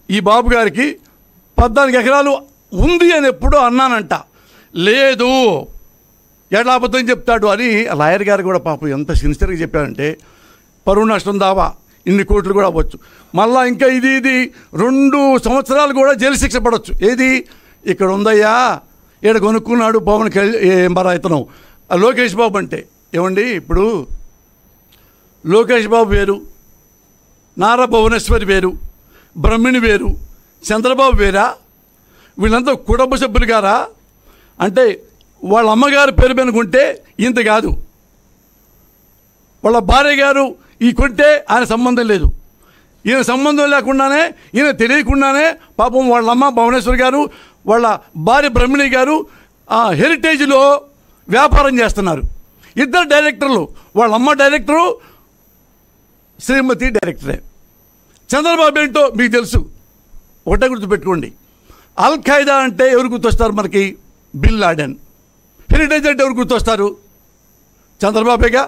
ఈ బాబు గారికి పద్నాలుగు ఎకరాలు ఉంది అని ఎప్పుడూ అన్నానంట లేదు ఎట్లా అబద్ధం చెప్తాడు అని లాయర్ గారు కూడా పాపం ఎంత సిన్సియర్గా చెప్పారంటే పరువు నష్టం దావా ఇన్ని కోట్లు కూడా అవ్వచ్చు మళ్ళా ఇంకా ఇది ఇది రెండు సంవత్సరాలు కూడా జైలు శిక్ష పడవచ్చు ఏది ఇక్కడ ఉందయ్యా ఇక్కడ కొనుక్కున్నాడు పవన్ కళ్యాణ్ మరి ఇతను ఆ లోకేష్ బాబు అంటే ఏమండి ఇప్పుడు లోకేష్ బాబు వేరు నారా భువనేశ్వరి వేరు బ్రహ్మిణి వేరు చంద్రబాబు వేరా వీళ్ళంతా కుటుంబ సభ్యులు గారా అంటే వాళ్ళ అమ్మగారి పేరు పెనుకుంటే ఇంత కాదు వాళ్ళ భార్య గారు ఈ కొంటే ఆయన సంబంధం లేదు ఈయన సంబంధం లేకుండానే ఈయన తెలియకుండానే పాపం వాళ్ళ అమ్మ భువనేశ్వర్ గారు వాళ్ళ భార్య బ్రహ్మిణి గారు ఆ హెరిటేజ్లో వ్యాపారం చేస్తున్నారు ఇద్దరు డైరెక్టర్లు వాళ్ళ అమ్మ డైరెక్టరు శ్రీమతి డైరెక్టరే చంద్రబాబు ఏంటో మీకు తెలుసు ఒకటే గుర్తుపెట్టుకోండి అల్ ఖైదా అంటే ఎవరు గుర్తొస్తారు మనకి బిల్ లాడెన్ హెరిటేజ్ అంటే ఎవరు గుర్తొస్తారు చంద్రబాబేగా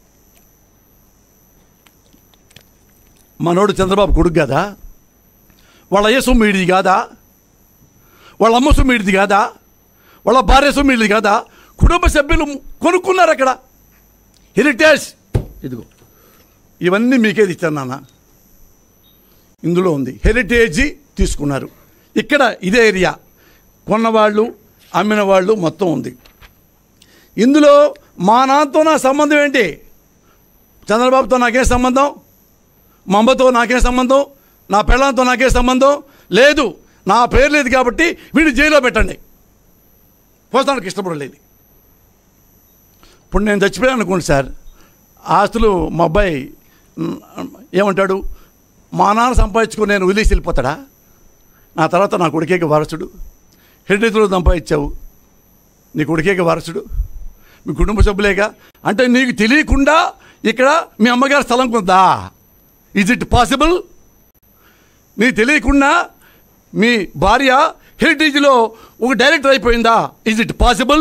మనోడు చంద్రబాబు కొడుకు కదా వాళ్ళ అయ్య సొమ్ము ఈడిది కాదా వాళ్ళ అమ్మ సొమ్ము ఈడిది కాదా వాళ్ళ భార్య సొమ్ము ఈడిది కాదా కుటుంబ సభ్యులు కొనుక్కున్నారు అక్కడ హెరిటేజ్ ఇదిగో ఇవన్నీ మీకేది ఇచ్చాను నాన్న ఇందులో ఉంది హెరిటేజీ తీసుకున్నారు ఇక్కడ ఇదే ఏరియా కొన్నవాళ్ళు అమ్మిన వాళ్ళు మొత్తం ఉంది ఇందులో మా నాన్నతో నా సంబంధం ఏంటి చంద్రబాబుతో నాకేం సంబంధం మా అమ్మతో నాకేం సంబంధం నా పెళ్ళంతో నాకేం సంబంధం లేదు నా పేరు లేదు కాబట్టి వీడు జైల్లో పెట్టండి పోతానికి ఇష్టపడలేదు ఇప్పుడు నేను చచ్చిపోయాను అనుకోండి సార్ ఆస్తులు మా అబ్బాయి మ్, ఏమంటాడు మా నాన్న సంపాదించుకొని నేను వదిలేసి వెళ్ళిపోతాడా నా తర్వాత నా కొడుకేకి వారసుడు హెరిటేజ్లో సంపాదించావు నీ కొడుకేకి వారసుడు మీ కుటుంబ సభ్యులేగా అంటే నీకు తెలియకుండా ఇక్కడ మీ అమ్మగారి స్థలం కొందా ఈజ్ ఇట్ పాసిబుల్ నీకు తెలియకుండా మీ భార్య హెరిటేజ్లో ఒక డైరెక్టర్ అయిపోయిందా ఈజ్ ఇట్ పాసిబుల్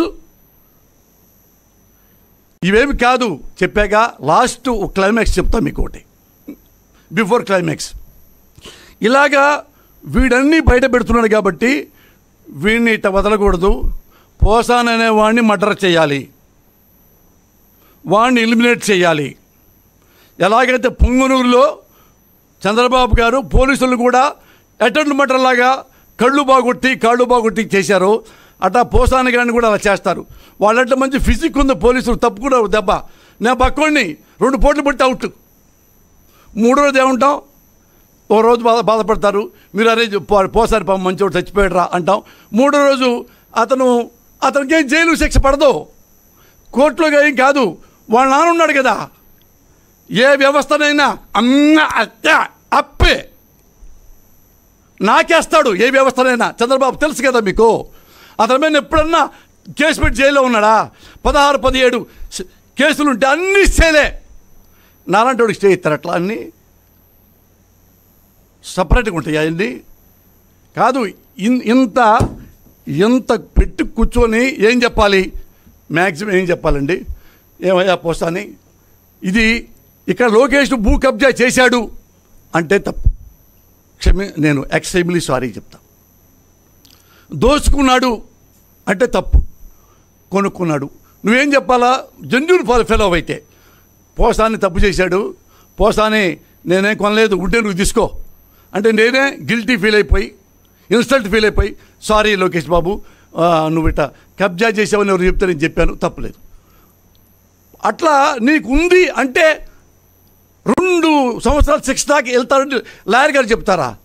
ఇవేమి కాదు చెప్పాక లాస్ట్ ఒక క్లైమాక్స్ చెప్తా మీకు ఒకటి బిఫోర్ క్లైమాక్స్ ఇలాగా వీడన్నీ బయట పెడుతున్నాడు కాబట్టి వీడిని ఇట్ట వదలకూడదు పోసాన్ అనే వాడిని మర్డర్ చేయాలి వాడిని ఎలిమినేట్ చేయాలి ఎలాగైతే పొంగనూరులో చంద్రబాబు గారు పోలీసులు కూడా అటెండ్ మటర్ లాగా కళ్ళు బాగొట్టి కాళ్ళు బాగొట్టి చేశారు అట్లా పోసాని గారిని కూడా అలా చేస్తారు వాళ్ళంటే మంచి ఫిజిక్ ఉంది పోలీసులు తప్పుకున్నారు దెబ్బ నేను పక్కోడిని రెండు పోట్లు పట్టి అవుట్ మూడో రోజు ఏమంటాం ఓ రోజు బాధ బాధపడతారు మీరు అరే పో- పోసారి పాపం మంచోడు చచ్చిపోయాడు రా అంటాం మూడో రోజు అతను అతనికి ఏం జైలు శిక్ష పడదు కోర్టులో ఏం కాదు వాళ్ళ నాన్న ఉన్నాడు కదా ఏ వ్యవస్థనైనా అమ్మ అత్త అప్పే నాకేస్తాడు ఏ వ్యవస్థనైనా చంద్రబాబు తెలుసు కదా మీకు అతని మీద ఎప్పుడన్నా కేసు పెట్టి జైల్లో ఉన్నాడా పదహారు పదిహేడు స- కేసులు ఉంటే అన్ని సేలే నాలాంటి స్టే ఇస్తారు అట్లా అన్నీ సపరేట్గా ఉంటాయి అవన్నీ కాదు ఇన్ ఇంత ఇంత పెట్టి కూర్చొని ఏం చెప్పాలి మ్యాక్సిమం ఏం చెప్పాలండి ఏమయ్యా పోస్తాని ఇది ఇక్కడ లోకేష్ భూ కబ్జా చేశాడు అంటే తప్పు క్షమి నేను ఎక్సైబ్లీ సారీ చెప్తా దోచుకున్నాడు అంటే తప్పు కొనుక్కున్నాడు నువ్వేం చెప్పాలా జెన్యున్ ఫాల్ ఫెలో అయితే పోసాని తప్పు చేశాడు పోసాని నేనేం కొనలేదు ఉంటే నువ్వు తీసుకో అంటే నేనే గిల్టీ ఫీల్ అయిపోయి ఇన్సల్ట్ ఫీల్ అయిపోయి సారీ లోకేష్ బాబు ఆ, నువ్వు ఇట్లా కబ్జా చేసావని ఎవరు చెప్తే నేను చెప్పాను తప్పలేదు అట్లా నీకు ఉంది అంటే రెండు సంవత్సరాలు శిక్ష దాకా వెళ్తారని లాయర్ గారు చెప్తారా